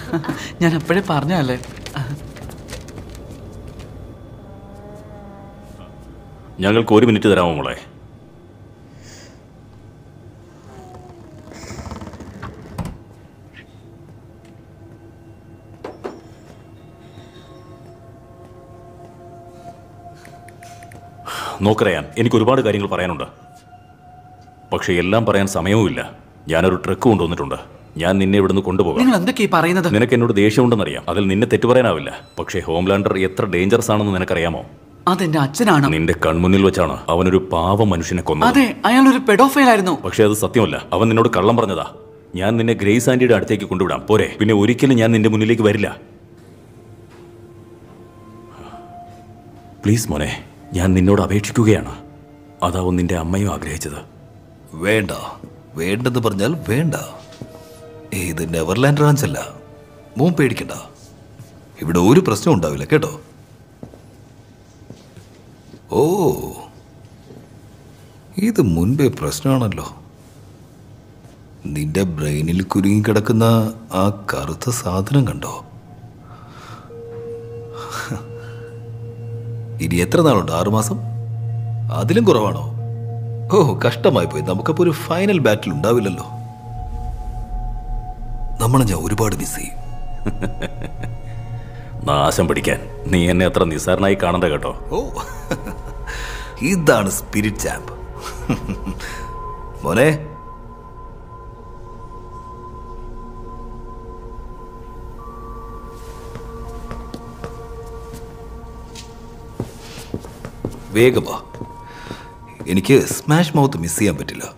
ഞാൻ അപ്പോഴേ പറഞ്ഞല്ലേ ഞങ്ങൾക്ക് ഒരു മിനിറ്റ് തരാമോ മോളെ നോക്കറിയാൻ എനിക്ക് ഒരുപാട് കാര്യങ്ങൾ പറയാനുണ്ട് പക്ഷെ എല്ലാം പറയാൻ സമയവുമില്ല ഞാനൊരു ട്രക്ക് കൊണ്ടുവന്നിട്ടുണ്ട് ഞാൻ നിന്നെ ഇവിടുന്ന് കൊണ്ടുപോകാം നിങ്ങൾ എന്തൊക്കെയാ ഈ പറയുന്നത് നിനക്ക് എന്നോട് ദേഷ്യമുണ്ടെന്നറിയാം അതിൽ നിന്നെ തെറ്റു പറയാനാവില്ല പക്ഷേ ഹോംലാൻഡർ എത്ര ഡേഞ്ചറസ് ആണെന്ന് നിനക്കറിയാമോ അതെന്റെ അച്ഛനാണ് നിന്റെ കൺമുന്നിൽ വെച്ചാണ് അവനൊരു പാവ മനുഷ്യനെ കൊന്നത് അതെ അയാൾ ഒരു പെഡോഫൈൽ ആയിരുന്നു പക്ഷെ അത് സത്യമല്ല അവൻ നിന്നോട് കള്ളം പറഞ്ഞതാ ഞാൻ നിന്നെ ഗ്രേസ് ആന്റിയുടെ അടുത്തേക്ക് കൊണ്ടുവിടാം പോരെ പിന്നെ ഒരിക്കലും ഞാൻ നിന്റെ മുന്നിലേക്ക് വരില്ല പ്ലീസ് മോനെ ഞാൻ നിന്നോട് അപേക്ഷിക്കുകയാണ് അതാവും നിന്റെ അമ്മയും ആഗ്രഹിച്ചത് വേണ്ട വേണ്ടെന്ന് പറഞ്ഞാൽ വേണ്ട ഇത് നെവർലാൻഡ് റാഞ്ച് അല്ല മോൻ പേടിക്കണ്ട ഇവിടെ ഒരു പ്രശ്നം ഉണ്ടാവില്ല കേട്ടോ ഓ ഇത് മുൻപേ പ്രശ്നമാണല്ലോ നിന്റെ ബ്രെയിനിൽ കുരുങ്ങി കിടക്കുന്ന ആ കറുത്ത സാധനം കണ്ടോ ഇനി എത്ര നാളുണ്ട് ആറുമാസം അതിലും കുറവാണോ ഓ കഷ്ടമായി പോയി നമുക്കപ്പോ ഒരു ഫൈനൽ ബാറ്റിൽ ഉണ്ടാവില്ലല്ലോ നമ്മളെ ഞാൻ ഒരുപാട് മിസ് ചെയ്യും നാശം പിടിക്കാൻ നീ എന്നെ അത്ര നിസ്സാരനായി കാണണ്ട കേട്ടോ ഓ ഇതാണ് സ്പിരിറ്റ് ചാമ്പ് മോനെ വേഗം വാ എനിക്ക് സ്മാഷ് മൗത്ത് മിസ് ചെയ്യാൻ പറ്റില്ല